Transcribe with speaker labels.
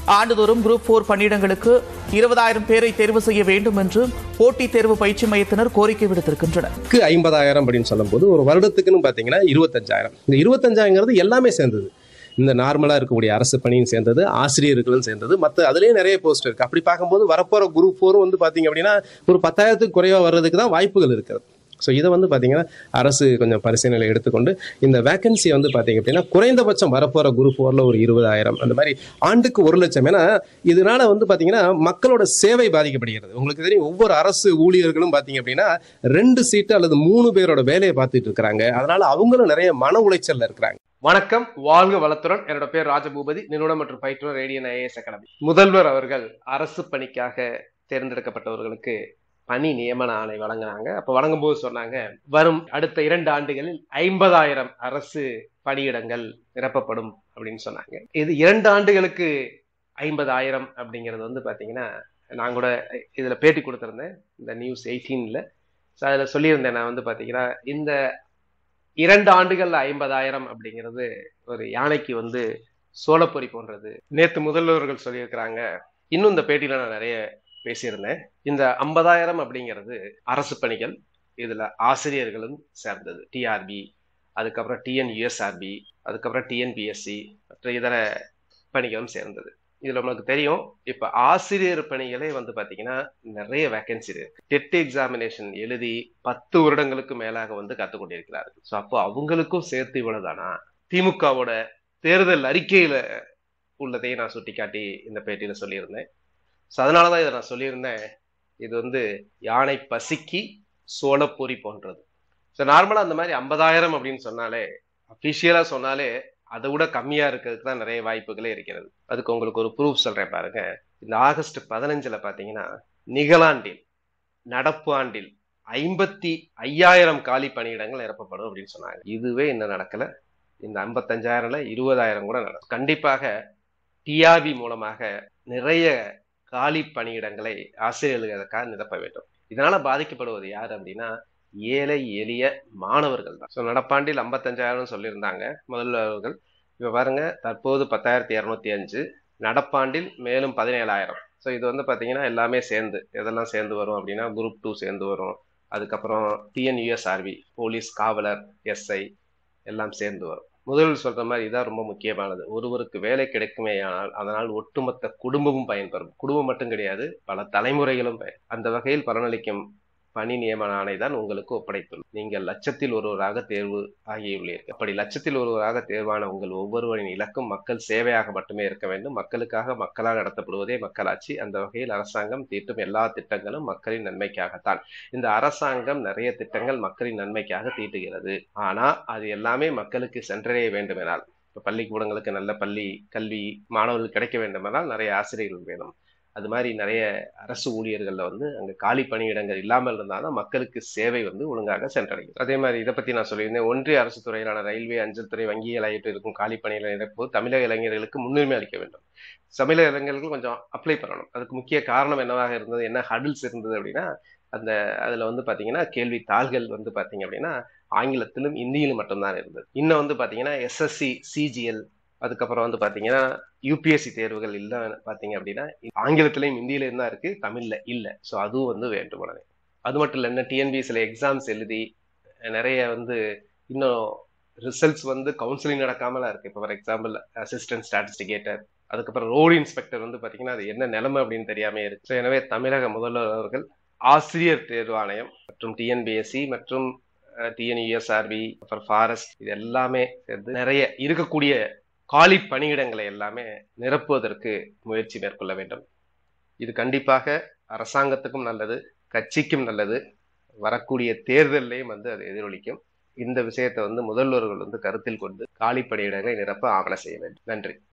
Speaker 1: ஆண்டுதோறும் group four பணியிடங்களுக்கு இருபதாயிரம் பேரை தேர்வு செய்ய வேண்டும் என்று போட்டித் தேர்வு பயிற்சி மையத்தினர் கோரிக்கை விடுத்திருக்கின்றனர்
Speaker 2: க்கு ஐம்பதாயிரம் அப்படின்னு சொல்லும்போது ஒரு வருடத்துக்குன்னு பார்த்தீங்கன்னா இருபத்தஞ்சாயிரம் இந்த இருபத்தஞ்சாயிரங்கிறது எல்லாமே சேர்ந்தது இந்த நார்மலாக இருக்கக்கூடிய அரசு பணியும் சேர்ந்தது ஆசிரியர்களும் சேர்ந்தது மற்ற அதுலேயே நிறைய போஸ்ட் இருக்குது அப்படி பார்க்கும்போது வரப்போகிற குரூப் ஃபோரும் வந்து பார்த்தீங்க அப்படின்னா ஒரு பத்தாயிரத்துக்கு குறைவாக வர்றதுக்கு தான் வாய்ப்புகள் இருக்குது ஸோ இதை வந்து பார்த்தீங்கன்னா அரசு கொஞ்சம் பரிசீலனை எடுத்துக்கொண்டு இந்த வேகன்சி வந்து பார்த்தீங்க அப்படின்னா குறைந்தபட்சம் வரப்போகிற குரூப் ஃபோரில் ஒரு இருபதாயிரம் அந்த மாதிரி ஆண்டுக்கு ஒரு லட்சம் ஏன்னா இதனால வந்து பார்த்தீங்கன்னா மக்களோட சேவை பாதிக்கப்படுகிறது உங்களுக்கு தெரியும் ஒவ்வொரு அரசு ஊழியர்களும் பார்த்தீங்க அப்படின்னா ரெண்டு சீட்டு அல்லது மூணு பேரோட வேலையை பார்த்துட்டு இருக்கிறாங்க அதனால அவங்களும் நிறைய மன உளைச்சல்ல இருக்கிறாங்க
Speaker 3: வணக்கம் வாழ்க வளத்துடன் என்னோட பேர் ராஜபூபதி நிறுவனம் மற்றும் பயிற்றுனர் ரேடியன் ஐஏஎஸ் அகாடமி முதல்வர் அவர்கள் அரசு பணிக்காக தேர்ந்தெடுக்கப்பட்டவர்களுக்கு பணி நியமன ஆணை வழங்கினாங்க அப்ப வழங்கும் போது சொன்னாங்க வரும் அடுத்த இரண்டு ஆண்டுகளில் ஐம்பதாயிரம் அரசு பணியிடங்கள் நிரப்பப்படும் அப்படின்னு சொன்னாங்க இது இரண்டு ஆண்டுகளுக்கு ஐம்பதாயிரம் அப்படிங்கிறது வந்து பாத்தீங்கன்னா நான் கூட இதுல பேட்டி கொடுத்திருந்தேன் இந்த நியூஸ் எயிட்டீன்ல அதுல சொல்லியிருந்தேன் நான் வந்து பாத்தீங்கன்னா இந்த இரண்டு ஆண்டுகள்ல ஐம்பதாயிரம் அப்படிங்கிறது ஒரு யானைக்கு வந்து சோளப்பொறி போன்றது நேத்து முதல்வர்கள் சொல்லியிருக்கிறாங்க இன்னும் இந்த பேட்டியில நான் நிறைய பேசியிருந்தேன் இந்த ஐம்பதாயிரம் அப்படிங்கிறது அரசு பணிகள் இதுல ஆசிரியர்களும் சேர்ந்தது டிஆர்பி அதுக்கப்புறம் டிஎன்யூஎஸ்ஆர்பி அதுக்கப்புறம் டிஎன்பிஎஸ்சி மற்ற இதர பணிகளும் சேர்ந்தது இதுல உங்களுக்கு தெரியும் இப்ப ஆசிரியர் பணிகளே வந்து பாத்தீங்கன்னா நிறைய வேகன்சி இருக்கு டெட் எக்ஸாமினேஷன் எழுதி பத்து வருடங்களுக்கு மேலாக வந்து கத்துக் கொண்டிருக்கிறார்கள் ஸோ அப்போ அவங்களுக்கும் சேர்த்து இவ்வளவுதானா திமுகவோட தேர்தல் அறிக்கையில உள்ளதையே நான் சுட்டிக்காட்டி இந்த பேட்டியில சொல்லியிருந்தேன் ஸோ அதனாலதான் இதை நான் சொல்லியிருந்தேன் இது வந்து யானை பசிக்கு சோளப்பொறி போன்றது ஸோ நார்மலா அந்த மாதிரி ஐம்பதாயிரம் அப்படின்னு சொன்னாலே அஃபிஷியலா சொன்னாலே அதை விட கம்மியா இருக்கிறதுக்கு தான் நிறைய வாய்ப்புகளே இருக்கிறது அதுக்கு உங்களுக்கு ஒரு ப்ரூஃப் சொல்றேன் பாருங்க இந்த ஆகஸ்ட் பதினஞ்சுல பாத்தீங்கன்னா நிகழாண்டில் நடப்பு ஆண்டில் ஐம்பத்தி ஐயாயிரம் காலி பணியிடங்கள் நிரப்பப்படும் அப்படின்னு சொன்னாங்க இதுவே இன்னும் நடக்கல இந்த ஐம்பத்தஞ்சாயிரம்ல இருபதாயிரம் கூட நடக்கும் கண்டிப்பாக டிஆர்பி மூலமாக நிறைய காலி பணியிடங்களை ஆசிரியர்களுக்காக நிரப்ப வேண்டும் இதனால பாதிக்கப்படுவது யார் அப்படின்னா ஏழை எளிய மாணவர்கள் தான் ஸோ நடப்பாண்டில் ஐம்பத்தஞ்சாயிரம் சொல்லியிருந்தாங்க முதல்வர்கள் இப்போ பாருங்க தற்போது பத்தாயிரத்தி இரநூத்தி அஞ்சு நடப்பாண்டில் மேலும் பதினேழாயிரம் ஸோ இது வந்து பார்த்தீங்கன்னா எல்லாமே சேர்ந்து எதெல்லாம் சேர்ந்து வரும் அப்படின்னா குரூப் டூ சேர்ந்து வரும் அதுக்கப்புறம் டிஎன்யூஎஸ்ஆர்பி போலீஸ் காவலர் எஸ்ஐ எல்லாம் சேர்ந்து வரும் முதலில் சொல்ற மாதிரி இதான் ரொம்ப முக்கியமானது ஒருவருக்கு வேலை கிடைக்குமேயானால் அதனால் ஒட்டுமொத்த குடும்பமும் பயன்பெறும் குடும்பம் மட்டும் கிடையாது பல தலைமுறைகளும் பயன் அந்த வகையில் பலனளிக்கும் பணி நியமன ஆணை தான் உங்களுக்கு ஒப்படைத்துள்ளது நீங்கள் லட்சத்தில் ஒருவராக தேர்வு ஆகியுள்ளீர்கள் அப்படி லட்சத்தில் ஒருவராக தேர்வான உங்கள் ஒவ்வொருவரின் இலக்கும் மக்கள் சேவையாக மட்டுமே இருக்க வேண்டும் மக்களுக்காக மக்களால் நடத்தப்படுவதே மக்களாட்சி அந்த வகையில் அரசாங்கம் தீட்டும் எல்லா திட்டங்களும் மக்களின் நன்மைக்காகத்தான் இந்த அரசாங்கம் நிறைய திட்டங்கள் மக்களின் நன்மைக்காக தீட்டுகிறது ஆனா அது எல்லாமே மக்களுக்கு சென்றடைய வேண்டுமெனால் இப்ப பள்ளிக்கூடங்களுக்கு நல்ல பள்ளி கல்வி மாணவர்கள் கிடைக்க வேண்டுமென்றால் நிறைய ஆசிரியர்கள் வேணும் அது மாதிரி நிறைய அரசு ஊழியர்கள்ல வந்து அங்க காலி பணியிடங்கள் இல்லாமல் இருந்தாலும் மக்களுக்கு சேவை வந்து ஒழுங்காக சென்றடையும் அதே மாதிரி இதை பத்தி நான் சொல்லியிருந்தேன் ஒன்றிய அரசு துறையிலான ரயில்வே அஞ்சல் துறை வங்கிகள் ஆகிட்டு இருக்கும் காலி பணியில நிரப்புவது தமிழக இளைஞர்களுக்கு முன்னுரிமை அளிக்க வேண்டும் தமிழக இளைஞர்களுக்கு கொஞ்சம் அப்ளை பண்ணணும் அதுக்கு முக்கிய காரணம் என்னவாக இருந்தது என்ன ஹடில்ஸ் இருந்தது அப்படின்னா அந்த அதுல வந்து பாத்தீங்கன்னா கேள்வி தாள்கள் வந்து பாத்தீங்க அப்படின்னா ஆங்கிலத்திலும் இந்தியிலும் மட்டும்தான் இருந்தது இன்னும் வந்து பாத்தீங்கன்னா எஸ்எஸ்சி சிஜிஎல் அதுக்கப்புறம் வந்து பாத்தீங்கன்னா யூபிஎஸ்சி தேர்வுகள் இல்ல பாத்தீங்க அப்படின்னா ஆங்கிலத்திலையும் இந்தியிலையும் தான் இருக்கு தமிழ்ல இல்ல ஸோ அதுவும் வந்து வேண்டும் உடனே அது மட்டும் இல்ல என்ன டிஎன்பிஎஸ்சில எக்ஸாம்ஸ் எழுதி நிறைய வந்து இன்னும் ரிசல்ட்ஸ் வந்து கவுன்சிலிங் நடக்காமலாம் இருக்கு இப்போ ஃபார் எக்ஸாம்பிள் அசிஸ்டன்ட் ஸ்டாட்டிஸ்டிகேட்டர் அதுக்கப்புறம் ரோடு இன்ஸ்பெக்டர் வந்து பாத்தீங்கன்னா அது என்ன நிலைமை அப்படின்னு தெரியாம இருக்கு ஸோ எனவே தமிழக முதல்வர் அவர்கள் ஆசிரியர் தேர்வாணையம் மற்றும் டிஎன்பிஎஸ்சி மற்றும் டிஎன்யூஎஸ்ஆர்பி அப்புறம் ஃபாரஸ்ட் இது எல்லாமே சேர்ந்து நிறைய இருக்கக்கூடிய காலி பணியிடங்களை எல்லாமே நிரப்புவதற்கு முயற்சி மேற்கொள்ள வேண்டும் இது கண்டிப்பாக அரசாங்கத்துக்கும் நல்லது கட்சிக்கும் நல்லது வரக்கூடிய தேர்தலையும் வந்து அது எதிரொலிக்கும் இந்த விஷயத்தை வந்து முதல்வர்கள் வந்து கருத்தில் கொண்டு காலி பணியிடங்களை நிரப்ப ஆவண செய்ய வேண்டும் நன்றி